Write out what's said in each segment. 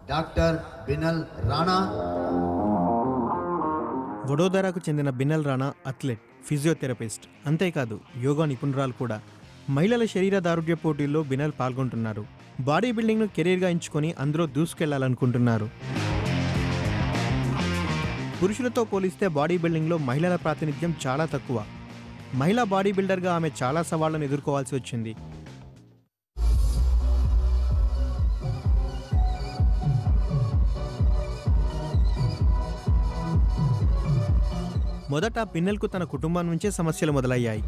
doctor बिनल राणा వడోదరాకు చెందిన బిన్నల్ Rana athlete physiotherapist అంతేకాదు యోగా నిపుణురాలు కూడా మహిళల శరీర దారుఢ్య పోటీల్లో బినల్ పాల్గొంటున్నారు బాడీ బిల్డింగ్ను కెరీర్గా ఎంచుకొని అందులో దూసుకెళ్లాలనుకుంటున్నారు పురుషులతో పోలిస్తే బాడీ బిల్డింగ్లో మహిళల ప్రాతినిధ్యం చాలా తక్కువ మహిళా బాడీ బిల్డర్గా ఆమె చాలా సవాళ్లను ఎదుర్కోవాల్సి వచ్చింది మొదట పిన్నెల్కు తన కుటుంబం నుంచే సమస్యలు మొదలయ్యాయి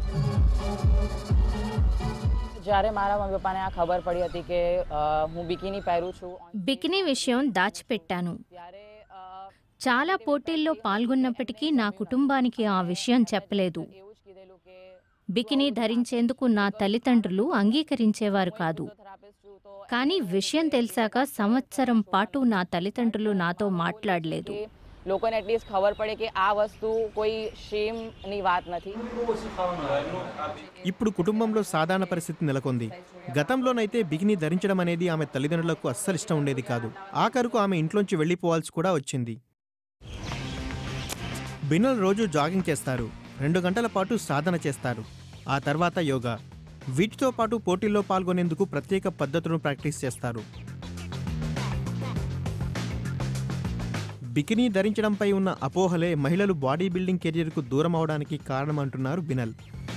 જ્યારે મારા મમ્મી પપ્પાને આ ખબર પડી હતી કે અ, હું બિકીની પહેરું છું బికినీ విషయం దాచిపెట్టాను ત્યારે અ, చాలా పోటీల్లో పాల్గొన్నప్పటికీ నా కుటుంబానికి ఆ విషయం చెప్పలేదు એવું જ કીધેલું કે బికినీ ధరించేందుకు నా తల్లిదండ్రులు అంగీకరించేవారు కాదు થેરાપિસ્ટ છું તો కానీ విషయం తెలిసాక సంవత్సరం పాటు నా తల్లిదండ్రులు నాతో మాట్లాడలేదు કે લોકોને એટલીસ્ટ ખબર પડે કે આ વસ્તુ કોઈ શેમની વાત નથી ఇప్పుడు కుటుంబంలో సాధారణ పరిస్థితి నెలకొంది గతంలోనైతే బికినీ ధరించడం అనేది ఆమె తల్లిదండ్రులకు అస్సలు ఇష్టం ఉండేది కాదు ఆఖరుకు ఆమె ఇంట్లోంచి వెళ్ళిపోవాల్సి కూడా వచ్చింది బిన్నల్ రోజు జాగింగ్ చేస్తారు రెండు గంటల పాటు సాధన చేస్తారు ఆ తర్వాత యోగా వీటితో పాటు పోటీల్లో పాల్గొనేందుకు ప్రత్యేక పద్ధతులను ప్రాక్టీస్ చేస్తారు బికినీ ధరించడంపై ఉన్న అపోహలే మహిళలు బాడీ బిల్డింగ్ కెరియర్కు దూరం అవడానికి కారణమంటున్నారు బినల్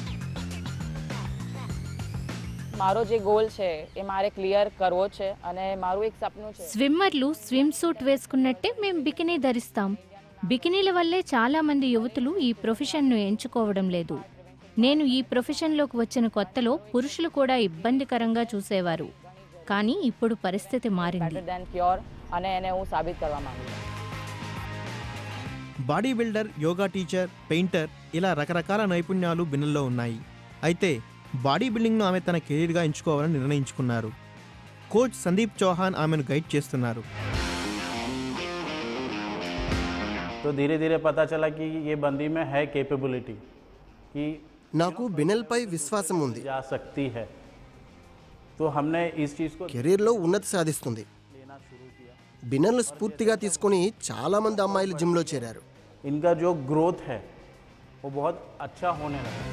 મારો જે ગોલ છે એ મારે ક્લિયર કરવો છે અને મારું એક સપનું છે స్విమ్మర్లు స్విమ్ సూట్ వేసుకున్నట్టే మేం బికినీ ధరిస్తాం బికినీల వల్లే చాలా మంది యువతులు ఈ ప్రొఫెషన్ను ఎంచుకోవడం లేదు నేను ఈ ప్రొఫెషన్లోకి వచ్చిన కొత్తలో పురుషులు కూడా ఇబ్బందికరంగా చూసేవారు కానీ ఇప్పుడు పరిస్థితి మారింది બેટર દેન પ્યોર અને એને હું સાબિત કરવા માંગુ છું body builder yoga teacher painter ఇలా రకరకాల నైపుణ్యాలు బిన్నల్లో ఉన్నాయి అయితే బాడీ బిల్డింగ్ను ఆమె తన కెరీర్గా ఎంచుకోవాలని నిర్ణయించుకున్నారు కోచ్ సందీప్ చౌహాన్ ఆమెను గైడ్ చేస్తున్నారు तो धीरे धीरे पता चला कि ये बंदी में है कैपेबिलिटी कि నాకు బినెల్పై విశ్వాసం ఉంది जा सकती है तो हमने इस चीज़ को కెరీర్లో ఉన్నతి సాధిస్తుంది బినెల్ స్ఫూర్తిగా తీసుకొని చాలామంది అమ్మాయిలు జిమ్లో చేరారు इनका जो ग्रोथ है वो बहुत अच्छा होने लगा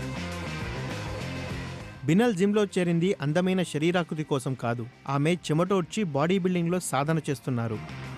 బినల్ జిమ్లో చేరింది అందమైన శరీరాకృతి కోసం కాదు ఆమె చెమటోడ్చి బాడీ బిల్డింగ్లో సాధన చేస్తున్నారు